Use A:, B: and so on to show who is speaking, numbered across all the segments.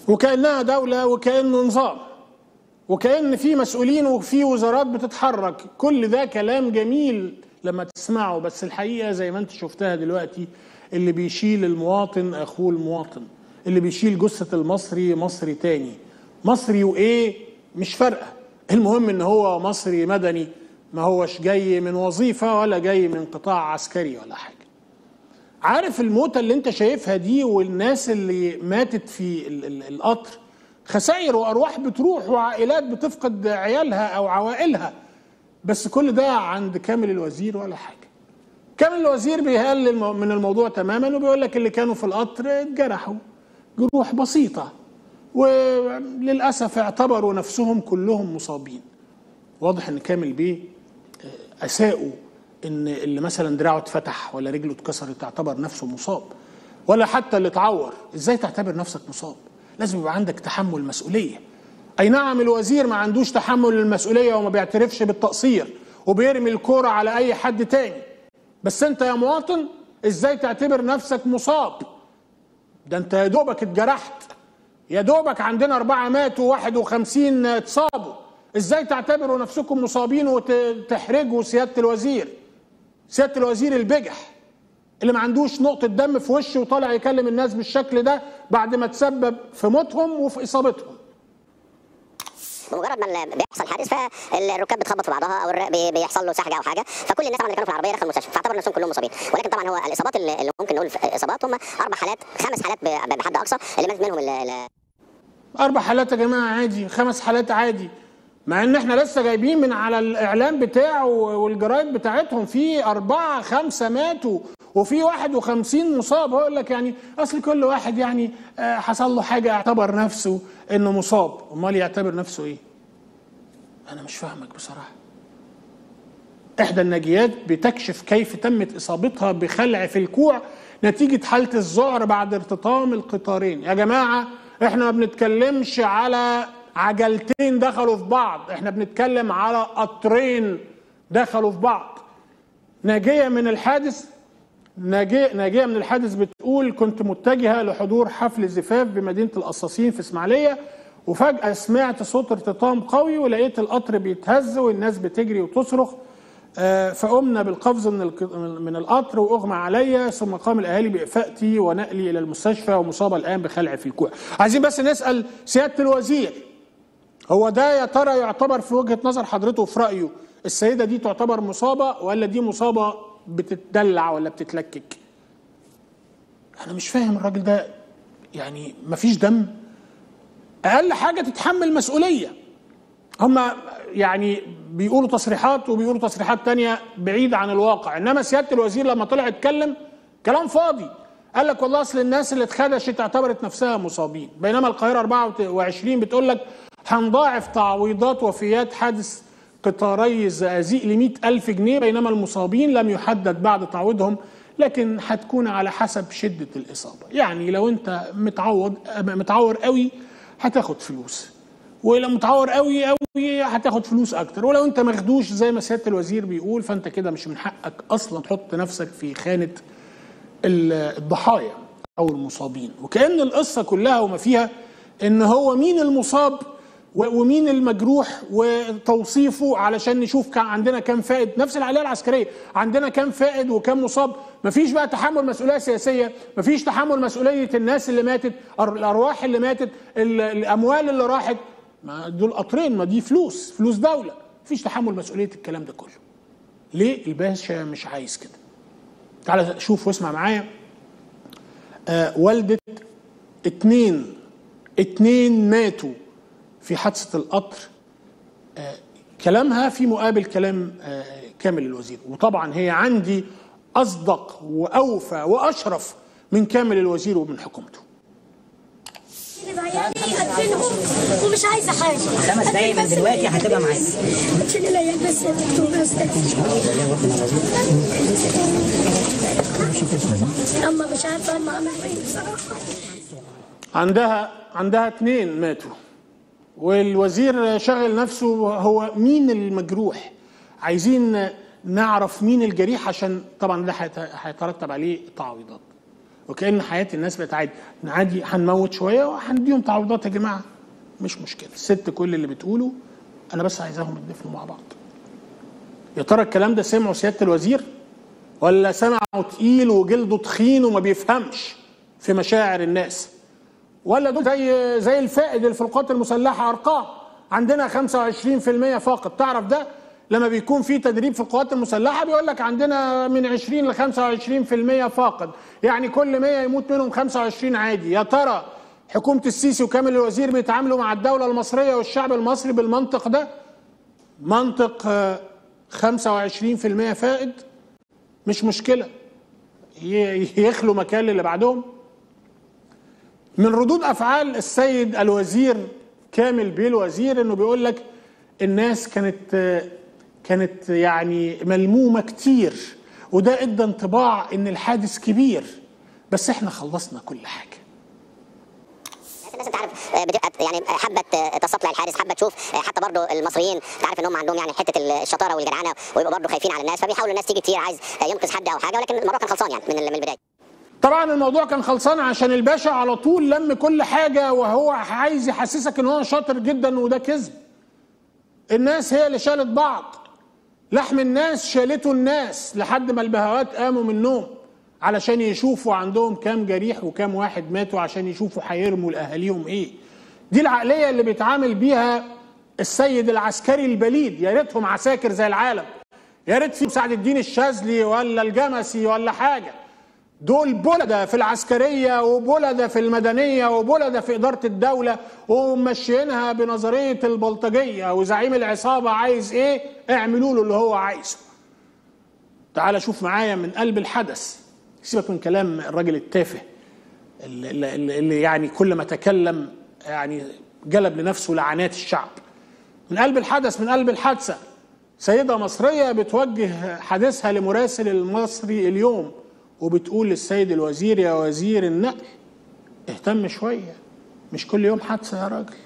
A: وكانها دوله وكانه نظام وكان في مسؤولين وفي وزارات بتتحرك كل ده كلام جميل لما تسمعه بس الحقيقه زي ما انت شفتها دلوقتي اللي بيشيل المواطن اخوه المواطن اللي بيشيل جثه المصري مصري تاني مصري وايه مش فارقه المهم ان هو مصري مدني ما هوش جاي من وظيفه ولا جاي من قطاع عسكري ولا حاجه عارف الموتة اللي انت شايفها دي والناس اللي ماتت في ال- ال- القطر خسائر وارواح بتروح وعائلات بتفقد عيالها او عوائلها بس كل ده عند كامل الوزير ولا حاجه كامل الوزير بيقلل المو- من الموضوع تماما وبيقول لك اللي كانوا في القطر اتجرحوا جروح بسيطه وللاسف اعتبروا نفسهم كلهم مصابين واضح ان كامل بيه آه، اساءوا ان اللي مثلا دراعه اتفتح ولا رجله اتكسرت تعتبر نفسه مصاب ولا حتى اللي اتعور ازاي تعتبر نفسك مصاب لازم يبقى عندك تحمل مسؤوليه اي نعم الوزير ما عندوش تحمل المسؤوليه وما بيعترفش بالتقصير وبيرمي الكوره على اي حد تاني بس انت يا مواطن ازاي تعتبر نفسك مصاب ده انت يا دوبك اتجرحت يا دوبك عندنا أربعة ماتوا واحد وخمسين اتصابوا ازاي تعتبروا نفسكم مصابين وتحرجوا سيادة الوزير سيادة الوزير البجح اللي ما عندوش نقطة دم في وشه وطالع يكلم الناس بالشكل ده بعد ما تسبب في موتهم وفي إصابتهم
B: بمجرد ما ال- بيحصل حادث فالركاب بتخبط في بعضها او الر- بي- بيحصل له سحجه او حاجه فكل الناس طبعا اللي كانوا في العربيه دخلوا المستشفى فاعتبر نفسهم كلهم مصابين ولكن طبعا هو الاصابات اللي اللي ممكن نقول في- اصابات هم اربع حالات خمس حالات ب- بحد اقصى اللي ماتت منهم ال- ال-
A: أربع حالات يا جماعة عادي خمس حالات عادي مع إن إحنا لسه جايبين من على الإعلام بتاعه والجرايد بتاعتهم في أربعة خمسة ماتوا وفي واحد وخمسين مصاب هو يقول لك يعني أصل كل واحد يعني آه، حصل له حاجة اعتبر نفسه إنه مصاب أمال يعتبر نفسه إيه؟ أنا مش فاهمك بصراحة إحدى الناجيات بتكشف كيف تمت إصابتها بخلع في الكوع نتيجة حالة الذعر بعد ارتطام القطارين يا جماعة إحنا ما بنتكلمش على عجلتين دخلوا في بعض إحنا بنتكلم على قطرين دخلوا في بعض ناجية من الحادث ناجية, ناجية من الحادث بتقول كنت متجهة لحضور حفل زفاف بمدينة القصاصين في إسماعيلية وفجأة سمعت صوت ارتطام قوي ولقيت القطر بيتهز والناس بتجري وتصرخ آه، فقمنا بالقفز من الق- من القطر واغمى عليا ثم قام الاهالي بافاقتي ونقلي الى المستشفى ومصابه الان بخلع في الكوع. عايزين بس نسال سياده الوزير هو ده يا ترى يعتبر في وجهه نظر حضرته في رايه السيده دي تعتبر مصابه ولا دي مصابه بتتدلع ولا بتتلكك؟ انا مش فاهم الراجل ده يعني مفيش دم اقل حاجه تتحمل مسؤوليه هم يعني بيقولوا تصريحات وبيقولوا تصريحات تانية بعيدة عن الواقع انما سيادة الوزير لما طلع اتكلم كلام فاضي قال لك والله اصل الناس اللي اتخدشت اعتبرت نفسها مصابين بينما القاهرة 24 بتقول لك هنضاعف تعويضات وفيات حادث قطاري الزقازيق ل ألف جنيه بينما المصابين لم يحدد بعد تعويضهم لكن هتكون على حسب شدة الإصابة يعني لو أنت متعوض متعور قوي هتاخد فلوس ولو متعور قوي قوي هتاخد فلوس اكتر ولو انت مخدوش زي ما سياده الوزير بيقول فانت كده مش من حقك اصلا تحط نفسك في خانه ال- الضحايا او المصابين وكان القصه كلها وما فيها ان هو مين المصاب و- ومين المجروح وتوصيفه علشان نشوف كان عندنا كام فائد نفس العمليه العسكريه عندنا كام فائد وكام مصاب مفيش بقى تحمل مسؤوليه سياسيه مفيش تحمل مسؤوليه الناس اللي ماتت أر- الارواح اللي ماتت ال- الاموال اللي راحت ما دول قطرين ما دي فلوس فلوس دوله مفيش تحمل مسؤوليه الكلام ده كله ليه الباشا مش عايز كده تعالى شوف واسمع معايا آه والدة اتنين اتنين ماتوا في حادثة القطر آه كلامها في مقابل كلام آه كامل الوزير وطبعا هي عندي أصدق وأوفى وأشرف من كامل الوزير ومن حكومته
C: اللي بعيالي هدفنهم ومش عايزه حاجه
D: خمس دقايق من دلوقتي هتبقى معاك
C: شيل العيال بس يا دكتور بس اما مش عارفه اما اعمل ايه بصراحه
A: عندها عندها اتنين ماتوا والوزير شغل نفسه هو مين المجروح عايزين نعرف مين الجريح عشان طبعا ده هيت- هيترتب عليه تعويضات وكأن حياة الناس بقت عادي عادي هنموت شوية وهنديهم تعويضات يا جماعة مش مشكلة الست كل اللي بتقوله أنا بس عايزاهم يتدفنوا مع بعض يا ترى الكلام ده سمعه سيادة الوزير ولا سمعه تقيل وجلده تخين وما بيفهمش في مشاعر الناس ولا دول زي زي الفائد اللي في القوات المسلحه ارقام عندنا 25% فاقد تعرف ده لما بيكون في تدريب في القوات المسلحه بيقول لك عندنا من 20 ل 25% فاقد يعني كل 100 يموت منهم 25 عادي يا ترى حكومه السيسي وكامل الوزير بيتعاملوا مع الدوله المصريه والشعب المصري بالمنطق ده منطق آه، 25% فائد مش مشكله ي- يخلوا مكان اللي بعدهم من ردود افعال السيد الوزير كامل بيه الوزير انه بيقول لك الناس كانت كانت يعني ملمومه كتير وده ادى انطباع ان الحادث كبير بس احنا خلصنا كل حاجه
B: الناس انت عارف آه، بتبقى يعني حابه ت- تستطلع الحادث حابه تشوف آه، حتى برضو المصريين انت عارف ان هم عندهم يعني حته الشطاره والجدعنه ويبقوا برضو خايفين على الناس فبيحاولوا الناس تيجي كتير عايز آه، ينقذ حد او حاجه ولكن الموضوع كان خلصان يعني من ال- من البدايه
A: طبعا الموضوع كان خلصان عشان الباشا على طول لم كل حاجه وهو عايز يحسسك ان هو شاطر جدا وده كذب الناس هي اللي شالت بعض لحم الناس شالته الناس لحد ما البهوات قاموا من النوم علشان يشوفوا عندهم كام جريح وكام واحد ماتوا عشان يشوفوا هيرموا لاهاليهم ايه دي العقليه اللي بيتعامل بيها السيد العسكري البليد يا ريتهم عساكر زي العالم يا ريت في مساعد الدين الشاذلي ولا الجمسي ولا حاجه دول بلدة في العسكرية وبلدة في المدنية وبلدة في إدارة الدولة وممشيينها بنظرية البلطجية وزعيم العصابة عايز إيه اعملوا له اللي هو عايزه تعال شوف معايا من قلب الحدث سيبك من كلام الراجل التافه اللي, اللي, اللي يعني كل ما تكلم يعني جلب لنفسه لعنات الشعب من قلب الحدث من قلب الحادثة سيدة مصرية بتوجه حديثها لمراسل المصري اليوم وبتقول للسيد الوزير يا وزير النقل اهتم شوية مش كل يوم حادثة يا راجل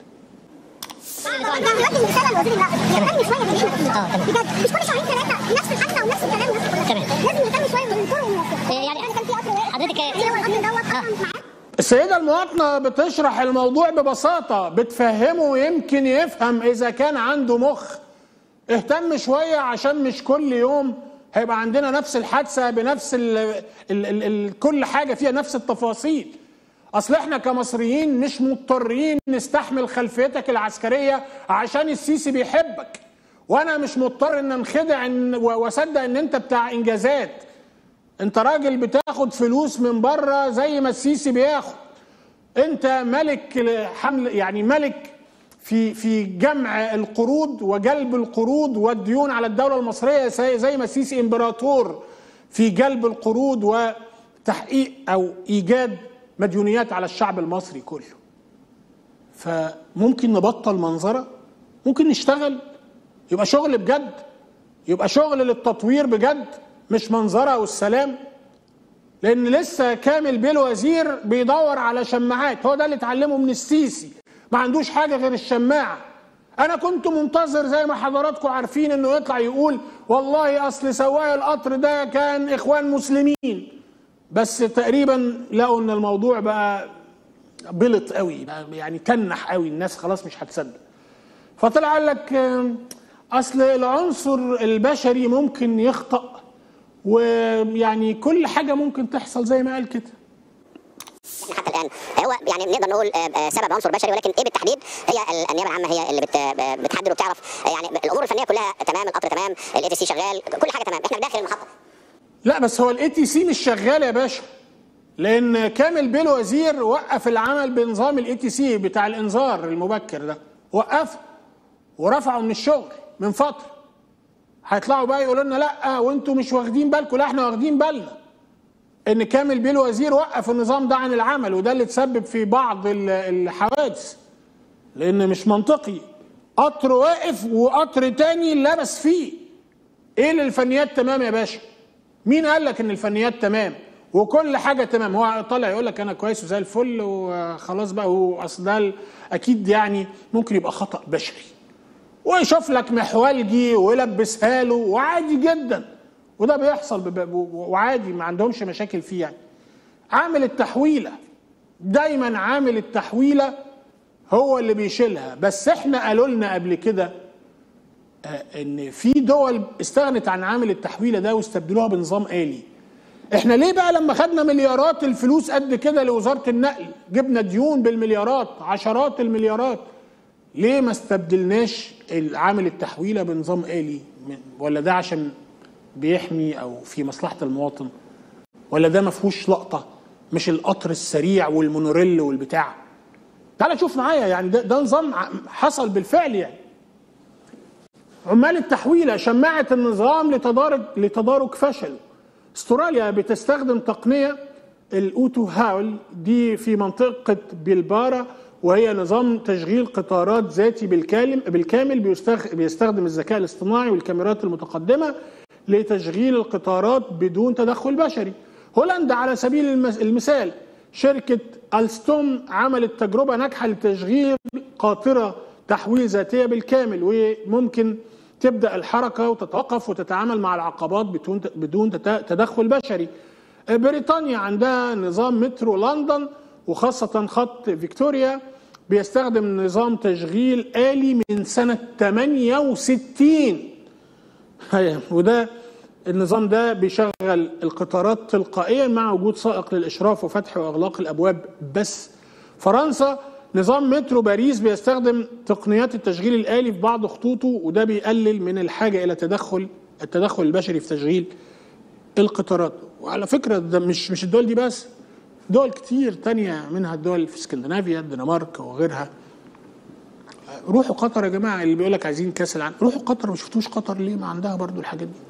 E: انت دلوقتي رساله لوزير النقل يهتم شويه بالنقل بجد مش كل شهرين ثلاثه نفس الحادثه ونفس الكلام ونفس كل حاجه لازم يهتم شويه بالطرق والمواصلات يعني كان في قطر واقف
C: حضرتك
E: هو القطر دوت اصلا معاه
A: السيدة المواطنة بتشرح الموضوع ببساطة بتفهمه يمكن يفهم إذا كان عنده مخ اهتم شوية عشان مش كل يوم هيبقى عندنا نفس الحادثة بنفس ال ال ال ال كل حاجة فيها نفس التفاصيل أصل إحنا كمصريين مش مضطرين نستحمل خلفيتك العسكرية عشان السيسي بيحبك وأنا مش مضطر إن انخدع إن و- وأصدق إن أنت بتاع إنجازات انت راجل بتاخد فلوس من بره زي ما السيسي بياخد انت ملك حمل يعني ملك في في جمع القروض وجلب القروض والديون على الدوله المصريه زي زي ما السيسي امبراطور في جلب القروض وتحقيق او ايجاد مديونيات على الشعب المصري كله فممكن نبطل منظره ممكن نشتغل يبقى شغل بجد يبقى شغل للتطوير بجد مش منظره والسلام لان لسه كامل بيه الوزير بيدور على شماعات هو ده اللي اتعلمه من السيسي ما عندوش حاجه غير الشماعه انا كنت منتظر زي ما حضراتكم عارفين انه يطلع يقول والله اصل سواق القطر ده كان اخوان مسلمين بس تقريبا لقوا ان الموضوع بقى بلط قوي بقى يعني تنح قوي الناس خلاص مش هتصدق فطلع قال لك آم، اصل العنصر البشري ممكن يخطأ ويعني كل حاجه ممكن تحصل زي ما قال كده
B: احنا حتى الان هو يعني نقدر نقول آه، آه، سبب عنصر بشري ولكن ايه بالتحديد هي ال- النيابه العامه هي اللي بت- آه، بتحدد وبتعرف آه، يعني الامور الفنيه كلها تمام القطر تمام الاي تي سي شغال كل حاجه تمام احنا داخل المحطه
A: لا بس هو الاي تي سي مش شغال يا باشا لان كامل بيه الوزير وقف العمل بنظام الاي تي سي بتاع الانذار المبكر ده وقفه ورفعه من الشغل من فتره هيطلعوا بقى يقولوا لنا لا وانتوا مش واخدين بالكم لا احنا واخدين بالنا ان كامل بيه الوزير وقف النظام ده عن العمل وده اللي تسبب في بعض ال- الحوادث لان مش منطقي قطر واقف وقطر تاني لبس فيه ايه اللي الفنيات تمام يا باشا مين قال لك ان الفنيات تمام وكل حاجه تمام هو طالع يقول لك انا كويس وزي الفل وخلاص بقى هو اصل ده ال- اكيد يعني ممكن يبقى خطا بشري ويشوف لك محولجي ويلبسها له وعادي جدا وده بيحصل بب- ب- وعادي ما عندهمش مشاكل فيه يعني عامل التحويله دايما عامل التحويله هو اللي بيشيلها بس احنا قالوا لنا قبل كده آه، ان في دول استغنت عن عامل التحويله ده واستبدلوها بنظام آلي احنا ليه بقى لما خدنا مليارات الفلوس قد كده لوزاره النقل جبنا ديون بالمليارات عشرات المليارات ليه ما استبدلناش عامل التحويله بنظام آلي من- ولا ده عشان بيحمي او في مصلحه المواطن ولا ده ما فيهوش لقطه مش القطر السريع والمونوريل والبتاع تعال شوف معايا يعني ده, ده نظام ع- حصل بالفعل يعني عمال التحويله شماعه النظام لتدارك لتدارك فشل استراليا بتستخدم تقنيه الاوتو هاول دي في منطقه بيلبارا وهي نظام تشغيل قطارات ذاتي بالكامل بالكامل بيستخ- بيستخدم الذكاء الاصطناعي والكاميرات المتقدمه لتشغيل القطارات بدون تدخل بشري هولندا على سبيل المس- المثال شركة ألستوم عملت تجربة ناجحة لتشغيل قاطرة تحويل ذاتية بالكامل وممكن تبدأ الحركة وتتوقف وتتعامل مع العقبات بدون بدون تت- تدخل بشري بريطانيا عندها نظام مترو لندن وخاصة خط فيكتوريا بيستخدم نظام تشغيل آلي من سنة 68 هي- وده النظام ده بيشغل القطارات تلقائيا مع وجود سائق للاشراف وفتح واغلاق الابواب بس فرنسا نظام مترو باريس بيستخدم تقنيات التشغيل الالي في بعض خطوطه وده بيقلل من الحاجه الى تدخل التدخل البشري في تشغيل القطارات وعلى فكره ده مش مش الدول دي بس دول كتير تانية منها الدول في اسكندنافيا الدنمارك وغيرها روحوا قطر يا جماعه اللي بيقول لك عايزين كاس العالم روحوا قطر ما شفتوش قطر ليه ما عندها برضو الحاجات دي